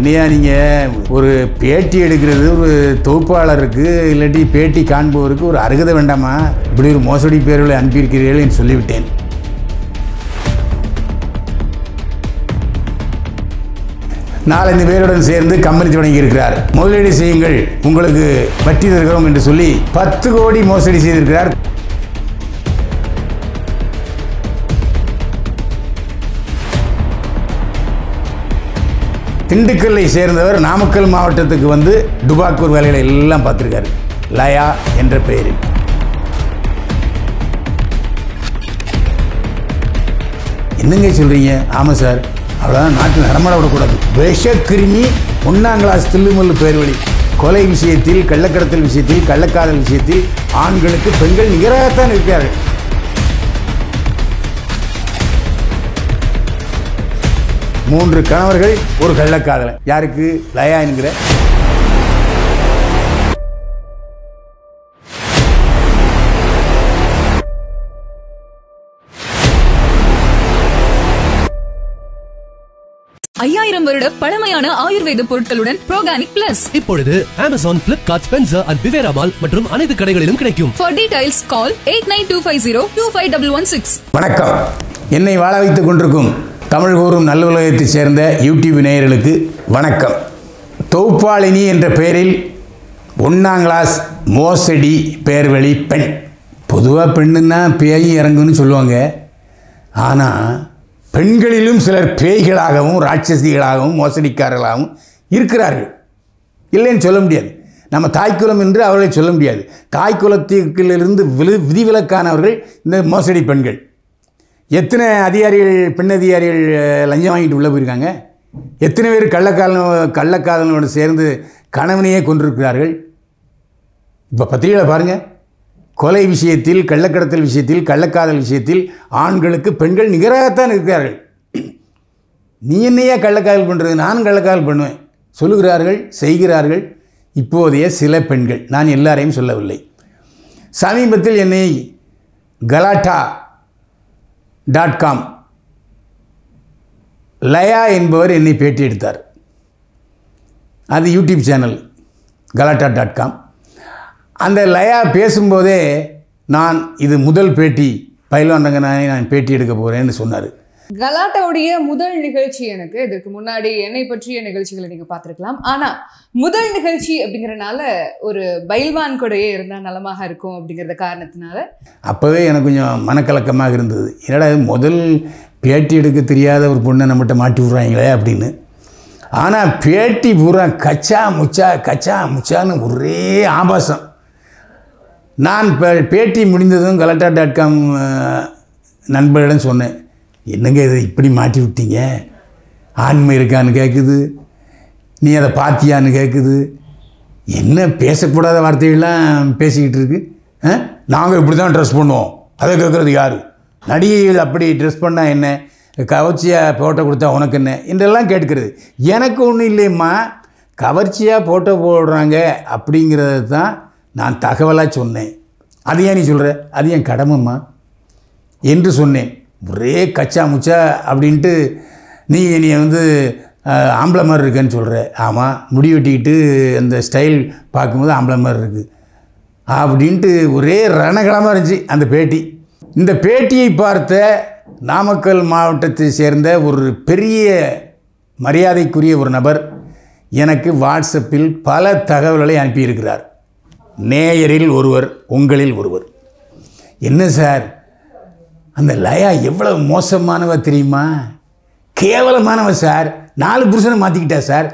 என்னையா நீங்கள் ஒரு பேட்டி எடுக்கிறது ஒரு தொகுப்பாளருக்கு இல்லாட்டி பேட்டி காண்பவருக்கு ஒரு அருகதை வேண்டாமா இப்படி ஒரு மோசடி பேர்களை அனுப்பியிருக்கிறீர்கள் என்று சொல்லிவிட்டேன் நாலஞ்சு பேருடன் சேர்ந்து கம்பெனி தொடங்கி இருக்கிறார் முதலீடு செய்யுங்கள் உங்களுக்கு வட்டி தருகிறோம் என்று சொல்லி பத்து கோடி மோசடி செய்திருக்கிறார் திண்டுக்கல்லை சேர்ந்தவர் நாமக்கல் மாவட்டத்துக்கு வந்து டுபாக்கூர் வேலைகளை எல்லாம் பார்த்துருக்காரு லயா என்ற பெயரில் என்னங்க சொல்கிறீங்க ஆமாம் சார் அவ்வளோதான் நாட்டில் நடமாட விடக்கூடாது விஷக்கிருமி ஒன்றாம் கிளாஸ் தில்லுமுள்ளு பேர் வழி கொலை விஷயத்தில் கள்ளக்கடத்தல் விஷயத்தில் கள்ளக்காதல் விஷயத்தில் ஆண்களுக்கு பெண்கள் நிகராகத்தான் இருக்கிறார்கள் மூன்று கணவர்கள் ஒரு கள்ளக்காதலன் யாருக்கு லயா என்கிற ஐயாயிரம் வருட பழமையான ஆயுர்வேத பொருட்களுடன் ப்ரோகானிக் பிளஸ் இப்பொழுது அமேசான் பிளிப்கார்ட் ஸ்பென்சர் அண்ட் பிவேரா மால் மற்றும் அனைத்து கடைகளிலும் கிடைக்கும் for details call eight nine two five zero two five double one six வணக்கம் என்னை வாழ வைத்துக் கொண்டிருக்கும் தமிழ் கூறும் நல்லுலகத்தைச் சேர்ந்த யூடியூப் நேயர்களுக்கு வணக்கம் தொகுப்பாளினி என்ற பெயரில் ஒன்றாம் கிளாஸ் மோசடி பேர்வழி பெண் பொதுவாக பெண்ணுன்னா பேய் இறங்குன்னு சொல்லுவாங்க ஆனால் பெண்களிலும் சிலர் பேய்களாகவும் ராட்சசிகளாகவும் மோசடிக்காரர்களாகவும் இருக்கிறார்கள் இல்லைன்னு சொல்ல முடியாது நம்ம தாய்க்குலம் என்று அவர்களை சொல்ல முடியாது தாய்க்குலத்திலிருந்து விலு விதிவிலக்கானவர்கள் இந்த மோசடி பெண்கள் எத்தனை அதிகாரிகள் பெண் அதிகாரிகள் அஹ், லஞ்சம் வாங்கிட்டு உள்ளே போயிருக்காங்க எத்தனை பேர் கள்ளக்காதலன் கள்ளக்காதலனோடு சேர்ந்து கணவனையே கொண்டிருக்கிறார்கள் இப்போ பத்திரிகையில் பாருங்கள் கொலை விஷயத்தில் கள்ளக்கடத்தல் விஷயத்தில் கள்ளக்காதல் விஷயத்தில் ஆண்களுக்கு பெண்கள் நிகராகத்தான் இருக்கிறார்கள் நீ என்னையா கள்ளக்காதல் பண்ணுறது நானும் கள்ளக்காதல் பண்ணுவேன் சொல்லுகிறார்கள் செய்கிறார்கள் இப்போதைய சில பெண்கள் நான் எல்லாரையும் சொல்லவில்லை சமீபத்தில் என்னை கலாட்டா டாட் காம் லயா என்பவர் என்னை பேட்டி எடுத்தார் அது YouTube channel Galatta dot com அந்த லயா பேசும்போதே நான் இது முதல் பேட்டி பயில்வான் ரங்கநாதனை நான் பேட்டி எடுக்க போகிறேன்னு சொன்னார் கலாட்டாவுடைய முதல் நிகழ்ச்சி எனக்கு இதற்கு முன்னாடி என்னை பற்றிய நிகழ்ச்சிகளை நீங்க பார்த்திருக்கலாம் ஆனா முதல் நிகழ்ச்சி அப்படிங்கறனால ஒரு பைல்வான் கூடயே இருந்தா நலமாக இருக்கும் அப்படிங்கறத காரணத்தினால அப்போவே எனக்கு கொஞ்சம் மனக்கலக்கமாக இருந்தது என்னடா இது முதல் பேட்டி எடுக்க தெரியாத ஒரு பொண்ணை நம்மகிட்ட மாட்டி விட்றாங்களே அப்படின்னு ஆனால் பேட்டி பூரா கச்சா முச்சா கச்சா முச்சான்னு ஒரே ஆபாசம் நான் இப்போ பேட்டி முடிந்ததும் கலட்டா டாட் காம் நண்பர்களிடம் சொன்னேன் என்னங்க இது இப்படி மாட்டி விட்டீங்க ஆண்மை இருக்கான்னு கேட்குது நீ அதை பாத்தியான்னு கேட்குது என்ன பேசக்கூடாத வார்த்தைகள்லாம் பேசிக்கிட்டு இருக்கு நாங்கள் இப்படி தான் ட்ரெஸ் பண்ணுவோம் அதை கேட்குறது யார் நடிகைகள் அப்படி ட்ரெஸ் பண்ணால் என்ன கவர்ச்சியாக ஃபோட்டோ கொடுத்தா உனக்கு என்ன என்றெல்லாம் கேட்கிறது எனக்கு ஒன்றும் இல்லைம்மா கவர்ச்சியாக ஃபோட்டோ போடுறாங்க அப்படிங்கிறது தான் நான் தகவலாக சொன்னேன் அது ஏன் நீ சொல்கிற அது என் கடமைம்மா என்று சொன்னேன் ஒரே கச்சா முச்சா அப்படின்ட்டு நீ நீ வந்து அஹ், ஆம்பளை மாதிரி இருக்கேன்னு சொல்கிற ஆமாம் முடி வெட்டிக்கிட்டு அந்த ஸ்டைல் பார்க்கும்போது ஆம்பளை மாதிரி இருக்குது அப்படின்ட்டு ஒரே ரணகலமாக இருந்துச்சு அந்த பேட்டி இந்த பேட்டியை பார்த்த நாமக்கல் மாவட்டத்தை சேர்ந்த ஒரு பெரிய மரியாதைக்குரிய ஒரு நபர் எனக்கு வாட்ஸ்அப்பில் பல தகவல்களை அனுப்பியிருக்கிறார் நேயரில் ஒருவர் உங்களில் ஒருவர் என்ன சார் அந்த லயா எவ்வளவு மோசமானவ தெரியுமா கேவலமானவ சார் நாலு புருஷனை மாற்றிக்கிட்டா சார்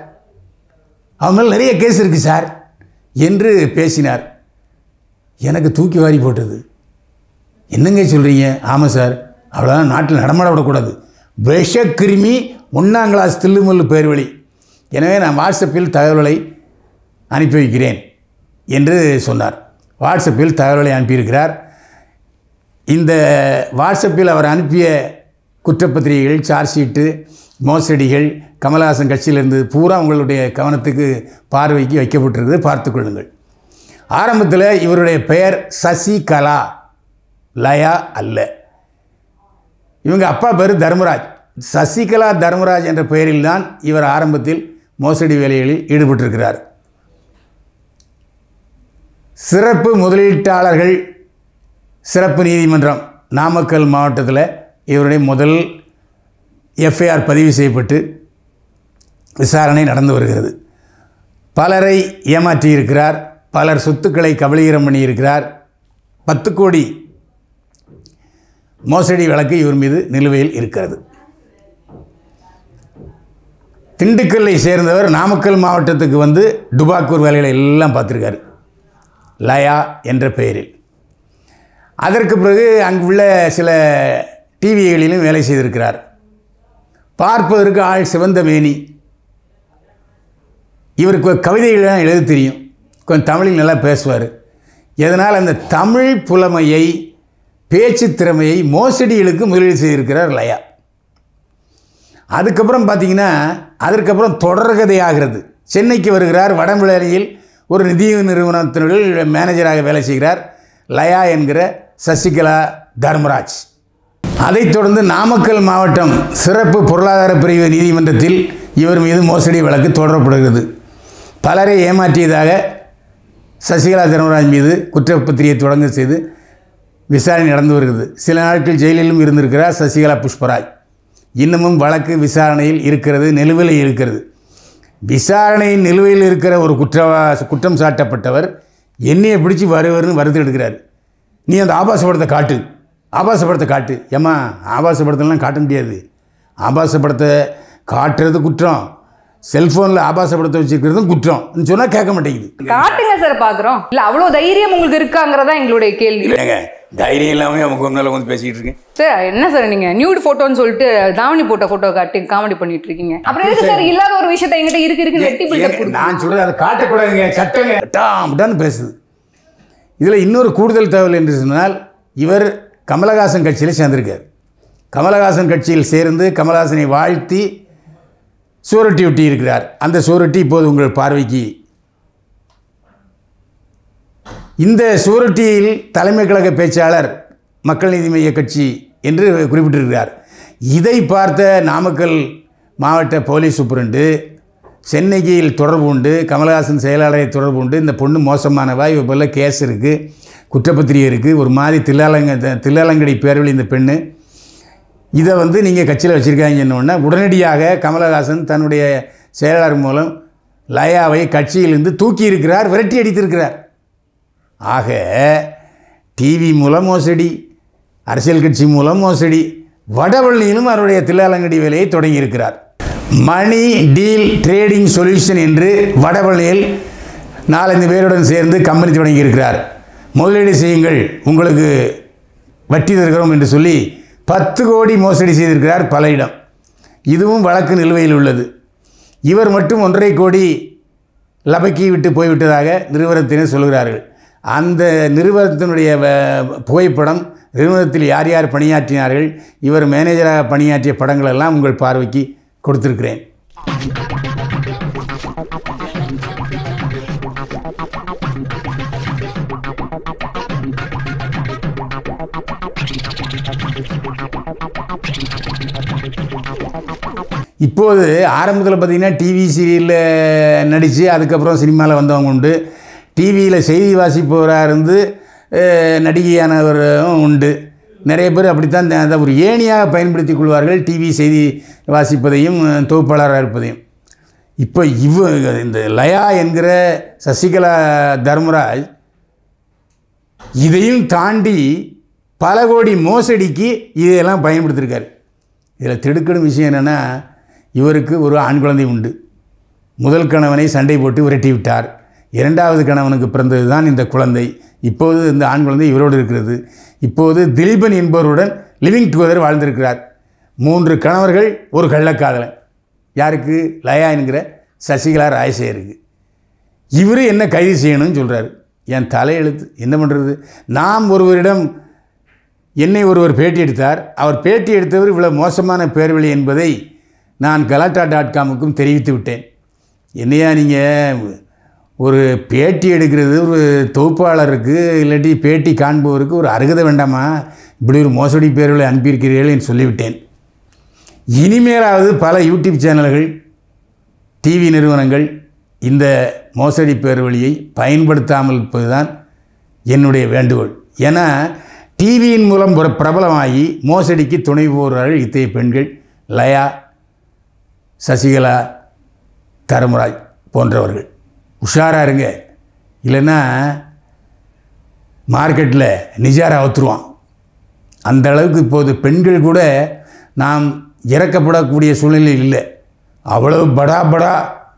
அவன் மேலே நிறைய கேஸ் இருக்குது சார் என்று பேசினார் எனக்கு தூக்கி வாரி போட்டது என்னங்க சொல்கிறீங்க ஆமாம் சார் அவ்வளோதான் நாட்டில் நடமாட விடக்கூடாது விஷக்கிருமி ஒன்றாம் கிளாஸ் தில்லுமுள்ளு பேர் வழி எனவே நான் வாட்ஸ்அப்பில் தகவல்களை அனுப்பி வைக்கிறேன் என்று சொன்னார் வாட்ஸ்அப்பில் தகவல்களை அனுப்பியிருக்கிறார் இந்த வாட்ஸ்அப்பில் அவர் அனுப்பிய குற்றப்பத்திரிகைகள் சார்ஜ் ஷீட்டு மோசடிகள் கமலஹாசன் கட்சியில் இருந்தது பூரா உங்களுடைய கவனத்துக்கு பார்வைக்கு வைக்கப்பட்டிருக்கிறது பார்த்து கொள்ளுங்கள் ஆரம்பத்தில் இவருடைய பெயர் சசிகலா லயா அல்ல இவங்க அப்பா பேர் தர்மராஜ் சசிகலா தர்மராஜ் என்ற பெயரில் தான் இவர் ஆரம்பத்தில் மோசடி வேலைகளில் ஈடுபட்டிருக்கிறார் சிறப்பு முதலீட்டாளர்கள் சிறப்பு நீதிமன்றம் நாமக்கல் மாவட்டத்தில் இவருடைய முதல் எஃப்ஐஆர் பதிவு செய்யப்பட்டு விசாரணை நடந்து வருகிறது பலரை ஏமாற்றியிருக்கிறார் பலர் சொத்துக்களை கபலீகரம் பண்ணியிருக்கிறார் பத்து கோடி மோசடி வழக்கு இவர் மீது நிலுவையில் இருக்கிறது திண்டுக்கல்லை சேர்ந்தவர் நாமக்கல் மாவட்டத்துக்கு வந்து டுபாக்கூர் வேலைகளை எல்லாம் பார்த்துருக்காரு லயா என்ற பெயரில் அதற்கு பிறகு அங்குள்ள சில டிவிகளிலும் வேலை செய்திருக்கிறார் பார்ப்பதற்கு ஆள் சிவந்த மேனி இவருக்கு கவிதைகள்லாம் எழுத தெரியும் கொஞ்சம் தமிழில் நல்லா பேசுவார் இதனால் அந்த தமிழ் புலமையை பேச்சு திறமையை மோசடிகளுக்கு முதலீடு செய்திருக்கிறார் லயா அதுக்கப்புறம் பார்த்தீங்கன்னா அதற்கப்புறம் தொடர்கதை ஆகிறது சென்னைக்கு வருகிறார் வடமிழனியில் ஒரு நிதி நிறுவனத்தினுடைய மேனேஜராக வேலை செய்கிறார் லயா என்கிற சசிகலா தர்மராஜ் அதைத் தொடர்ந்து நாமக்கல் மாவட்டம் சிறப்பு பொருளாதார பிரிவு நீதிமன்றத்தில் இவர் மீது மோசடி வழக்கு தொடரப்படுகிறது பலரை ஏமாற்றியதாக சசிகலா தர்மராஜ் மீது குற்றப்பத்திரிகை தொடங்க செய்து விசாரணை நடந்து வருகிறது சில நாட்கள் ஜெயிலிலும் இருந்திருக்கிறார் சசிகலா புஷ்பராஜ் இன்னமும் வழக்கு விசாரணையில் இருக்கிறது நிலுவையில் இருக்கிறது விசாரணையின் நிலுவையில் இருக்கிற ஒரு குற்றவா குற்றம் சாட்டப்பட்டவர் என்னையை பிடிச்சி வருவர்னு வருது எடுக்கிறார் நீ அந்த ஆபாச படத்தை காட்டு ஆபாச படத்தை காட்டு ஏம்மா ஆபாச படத்தெல்லாம் காட்ட முடியாது ஆபாச படத்தை காட்டுறது குற்றம் செல்ஃபோனில் ஆபாச படத்தை வச்சுருக்கிறதும் குற்றம் சொன்னால் கேட்க மாட்டேங்குது காட்டுங்க சார் பாக்குறோம் இல்ல அவ்வளவு தைரியம் உங்களுக்கு இருக்காங்கிறதா எங்களுடைய கேள்வி இல்லைங்க தைரியம் இல்லாமல் அவங்க முன்னால வந்து பேசிக்கிட்டு இருக்கேன் சார் என்ன சார் நீங்க நியூட் போட்டோன்னு சொல்லிட்டு தாவணி போட்ட போட்டோ காட்டி காமெடி பண்ணிட்டு இருக்கீங்க அப்புறம் எதுக்கு சார் இல்லாத ஒரு விஷயத்த எங்கிட்ட இருக்கு இருக்கு வெட்டி பில்டப் ஏங்க, நான் சொல்றது அதை காட்டக்கூடாதுங்க சட்டங்க டாம் பேசுது இதில் இன்னொரு கூடுதல் தகவல் என்று சொன்னால் இவர் கமலஹாசன் கட்சியில் சேர்ந்திருக்கார் கமலஹாசன் கட்சியில் சேர்ந்து கமலஹாசனை வாழ்த்தி சூரட்டி ஒட்டி இருக்கிறார் அந்த சூரட்டி இப்போது உங்கள் பார்வைக்கு இந்த சூரட்டியில் தலைமை கழக பேச்சாளர் மக்கள் நீதி மைய கட்சி என்று குறிப்பிட்டிருக்கிறார் இதை பார்த்த நாமக்கல் மாவட்ட போலீஸ் சூப்பரண்டு சென்னையில் தொடர்பு உண்டு கமலஹாசன் செயலாளரை தொடர்பு உண்டு இந்த பொண்ணு மோசமானவா இவ போல கேஸ் இருக்குது குற்றப்பத்திரிகை இருக்குது ஒரு மாதிரி தில்லாலங்க தில்லாலங்கடி பேரவழி இந்த பெண்ணு இதை வந்து நீங்கள் கட்சியில் வச்சுருக்காங்கன்னொன்னே உடனடியாக கமலஹாசன் தன்னுடைய செயலாளர் மூலம் லயாவை கட்சியிலிருந்து தூக்கி இருக்கிறார் விரட்டி அடித்திருக்கிறார் ஆக டிவி மூலம் மோசடி அரசியல் கட்சி மூலம் மோசடி வடவள்ளியிலும் அவருடைய தில்லாலங்கடி வேலையை தொடங்கியிருக்கிறார் மணி டீல் ட்ரேடிங் சொல்யூஷன் என்று வடவள்ளியில் நாலஞ்சு பேருடன் சேர்ந்து கம்பெனி தொடங்கியிருக்கிறார் முதலீடு செய்யுங்கள் உங்களுக்கு வட்டி தருகிறோம் என்று சொல்லி பத்து கோடி மோசடி செய்திருக்கிறார் பல இடம் இதுவும் வழக்கு நிலுவையில் உள்ளது இவர் மட்டும் ஒன்றரை கோடி லபக்கி விட்டு போய்விட்டதாக நிறுவனத்தினர் சொல்கிறார்கள் அந்த நிறுவனத்தினுடைய வ- புகைப்படம் நிறுவனத்தில் யார் யார் பணியாற்றினார்கள் இவர் மேனேஜராக பணியாற்றிய படங்கள் எல்லாம் உங்கள் பார்வைக்கு கொடுத்திருக்கிறேன் இப்போது ஆரம்பத்தில் பார்த்தீங்கன்னா டிவி சீரியலில் நடித்து அதுக்கப்புறம் சினிமாவில் வந்தவங்க உண்டு டிவியில் செய்தி வாசிப்பவராக இருந்து அஹ், நடிகையானவரும் உண்டு நிறைய பேர் அப்படித்தான் இந்த- அதை ஒரு ஏணியாக பயன்படுத்திக் கொள்வார்கள் டிவி செய்தி வாசிப்பதையும் அஹ், தொகுப்பாளராக இருப்பதையும் இப்போ இவ இந்த லயா என்கிற சசிகலா தர்மராஜ் இதையும் தாண்டி பல கோடி மோசடிக்கு இதையெல்லாம் பயன்படுத்தியிருக்காரு இதில் திடுக்கிடும் விஷயம் என்னென்னா இவருக்கு ஒரு ஆண் குழந்தை உண்டு முதல் கணவனை சண்டை போட்டு விரட்டி விட்டார் இரண்டாவது கணவனுக்கு பிறந்தது தான் இந்த குழந்தை இப்போது இந்த ஆண் குழந்தை இவரோடு இருக்கிறது இப்போது திலீபன் என்பவருடன் லிவிங் டுகெதர் வாழ்ந்திருக்கிறார் மூன்று கணவர்கள் ஒரு கள்ளக்காதலன் யாருக்கு லயா என்கிற சசிகலா ராயசேகருக்கு இவர் என்ன கைது செய்யணும்னு சொல்கிறாரு என் தலையெழுத்து என்ன பண்ணுறது நாம் ஒருவரிடம் என்னை ஒருவர் பேட்டி எடுத்தார் அவர் பேட்டி எடுத்தவர் இவ்வளவு மோசமான பேர்வழி என்பதை நான் கலாட்டா டாட் காமுக்கும் தெரிவித்து விட்டேன் என்னையா நீங்கள் ஒரு பேட்டி எடுக்கிறது ஒரு தொகுப்பாளருக்கு இல்லாட்டி பேட்டி காண்பவருக்கு ஒரு அருகதை வேண்டாமா இப்படி ஒரு மோசடி பேர்களை அனுப்பியிருக்கிறீர்கள் என்று சொல்லிவிட்டேன் இனிமேலாவது பல யூடியூப் சேனல்கள் டிவி நிறுவனங்கள் இந்த மோசடி பேர்வழியை பயன்படுத்தாமல் இருப்பதுதான் என்னுடைய வேண்டுகோள் ஏன்னா டிவியின் மூலம் ஒரு பிரபலமாகி மோசடிக்கு துணை போகிறார்கள் இத்தகைய பெண்கள் லயா சசிகலா தரமராஜ் போன்றவர்கள் உஷாராக இருங்க இல்லைன்னா மார்க்கெட்டில் நிஜாரா அவுத்துருவான் அந்த அளவுக்கு இப்போது பெண்கள் கூட நாம் இறக்கப்படக்கூடிய சூழ்நிலை இல்லை அவ்வளவு படா படா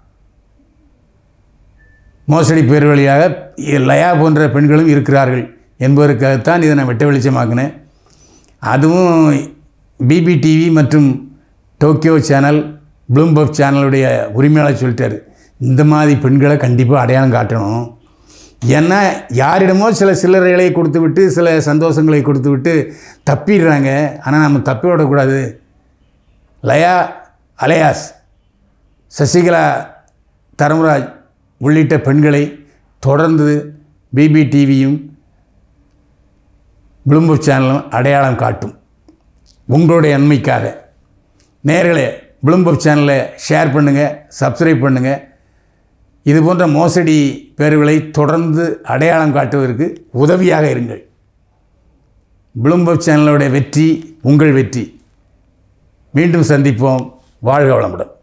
மோசடி பேர் வழியாக லயா போன்ற பெண்களும் இருக்கிறார்கள் என்பதற்காகத்தான் இதை நான் வெட்ட வெளிச்சமாக்கினேன் அதுவும் பிபி டிவி மற்றும் டோக்கியோ சேனல் ப்ளூம்பர்க் சேனலுடைய உரிமையாளர் சொல்லிட்டார் இந்த மாதிரி பெண்களை கண்டிப்பாக அடையாளம் காட்டணும் ஏன்னா யாரிடமோ சில சில்லறைகளை கொடுத்து விட்டு சில சந்தோஷங்களை கொடுத்து விட்டு தப்பிடுறாங்க ஆனால் நம்ம தப்பி விடக்கூடாது லயா அலையாஸ் சசிகலா தரமராஜ் உள்ளிட்ட பெண்களை தொடர்ந்து பிபி டிவியும் ப்ளூம்பர்க் சேனலும் அடையாளம் காட்டும் உங்களுடைய நன்மைக்காக நேர்களே ப்ளூம்பர்க் சேனலை ஷேர் பண்ணுங்கள் சப்ஸ்கிரைப் பண்ணுங்கள் இது போன்ற மோசடி பேர்களை தொடர்ந்து அடையாளம் காட்டுவதற்கு உதவியாக இருங்கள் ப்ளூம்பர்க் சேனலோட வெற்றி உங்கள் வெற்றி மீண்டும் சந்திப்போம் வாழ்க வளமுடன்